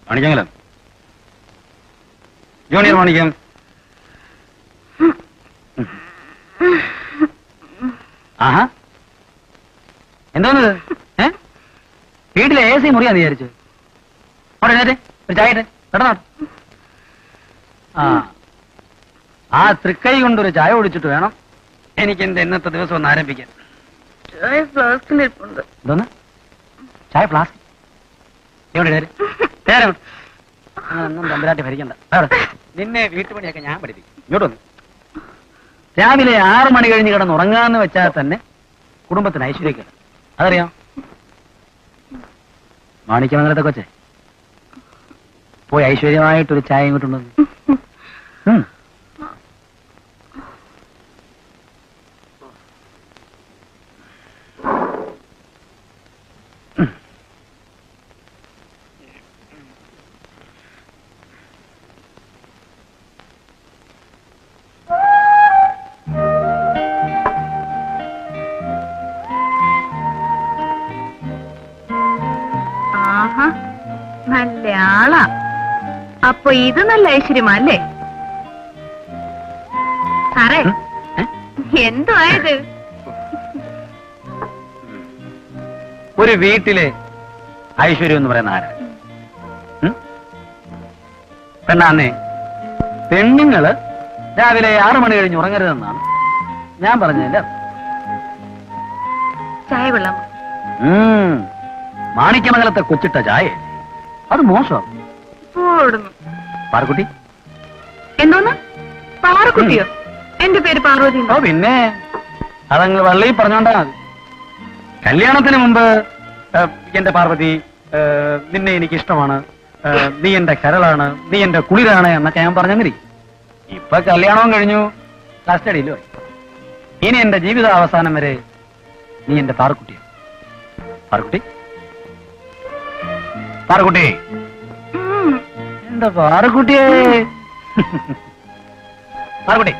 മാണിക്കങ്ങള് junior Manickam ആഹാ എന്തോന്നത് ഏ വീട്ടിലെ A C മുറിയാന്ന് വിചാരിച്ചു അവിടെ എഴുന്നേറ്റ് ഒരു ചായ ഇട്ട് കിടന്നോ ആ ആ തൃക്കൈ കൊണ്ടൊരു ചായ കുടിച്ചിട്ട് വേണം എനിക്ക് എന്റെ ഇന്നത്തെ ദിവസം ഒന്ന് ആരംഭിക്കാൻ ചായ ഫ്ലാസ്കിലിരിപ്പുണ്ട് എന്തോന്ന് ചായ ഫ്ലാസ്ക് എവിടെ നേരെ നേരെ അങ്ങോട്ട്. ആ, ഒന്നും തമ്പുരാട്ടി ഭരിക്കണ്ട അവിടെ. നിന്നെ വീട്ടുപണിയൊക്കെ ഞാൻ പഠിപ്പിക്കും ഇങ്ങോട്ട് വന്ന് രാവിലെ ആറു മണി കഴിഞ്ഞ് കിടന്ന് ഉറങ്ങാന്ന് വെച്ചാൽ തന്നെ കുടുംബത്തിന് ഐശ്വര്യക്കേട് അതറിയാം മാണിക്യമംഗലത്തെ കൊച്ചെ പോയി ഐശ്വര്യമായിട്ടൊരു ചായ ഇങ്ങോട്ടുണ്ടോ ഉം ആഹാ നല്ല ആളാ അപ്പൊ ഇത് നല്ല ഐശ്വര്യമാ അല്ലേ സാറേ ഉം? ഏ? എന്തോ ആയത് ഒരു വീട്ടിലെ ഐശ്വര്യം എന്ന് പറയുന്ന ആരാ ഉം? പെണ്ണാന്നേ പെണ്ണുങ്ങള് രാവിലെ ആറു മണി കഴിഞ്ഞ് ഉറങ്ങരുതെന്നാണ് ഞാൻ പറഞ്ഞതിന്റെ അർത്ഥം. ചായ വെള്ളം ഉം. മാണിക്യമംഗലത്തെ കൊച്ചിട്ട ചായ അത് മോശം പോടുന്നു പാർക്കുട്ടി എന്തോന്ന് പാറക്കുട്ടിയോ എന്റെ പേര് പാർവതി ഓ പിന്നെ അതങ്ങ് വള്ളി പറഞ്ഞോണ്ടാ മതി കല്യാണത്തിന് മുമ്പ് ഏ, എന്റെ പാർവതി ഏ, നിന്നെ എനിക്ക് ഇഷ്ടമാണ് ഏ, നീ എന്റെ കരളാണ് നീ എന്റെ കുളിരാണ് എന്നൊക്കെ ഞാൻ പറഞ്ഞെന്നിരിക്കും ഇപ്പൊ കല്യാണവും കഴിഞ്ഞു കസ്റ്റഡിയിലോ ഇനി എന്റെ ജീവിത അവസാനം വരെ നീ എന്റെ പാറക്കുട്ടിയാണ് പാറക്കുട്ടി പാറക്കുട്ടി എന്താ പാറക്കുട്ടിയേ പാറക്കുട്ടി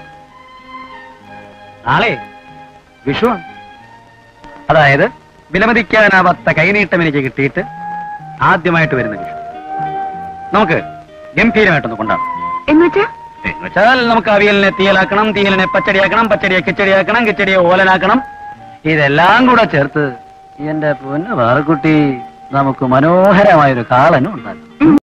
നാളെ വിഷുവാണ് അതായത് വിലമതിക്കാനാവാത്ത കൈനീട്ടം എനിക്ക് കിട്ടിയിട്ട് ആദ്യമായിട്ട് വരുന്ന വിഷു നമുക്ക് ഗംഭീരമായിട്ടൊന്ന് കൊണ്ടാടാം എന്നുവെച്ചാ എന്നുവെച്ചാൽ നമുക്ക് അവിയലിനെ തീയലാക്കണം തീയലിനെ പച്ചടിയാക്കണം പച്ചടിയെ കിച്ചടിയാക്കണം കിച്ചടിയെ ഓലനാക്കണം ഇതെല്ലാം കൂടെ ചേർത്ത് എന്റെ പൊന്ന് വാറക്കുട്ടി നമുക്ക് മനോഹരമായൊരു കാളനും ഉണ്ടാക്കും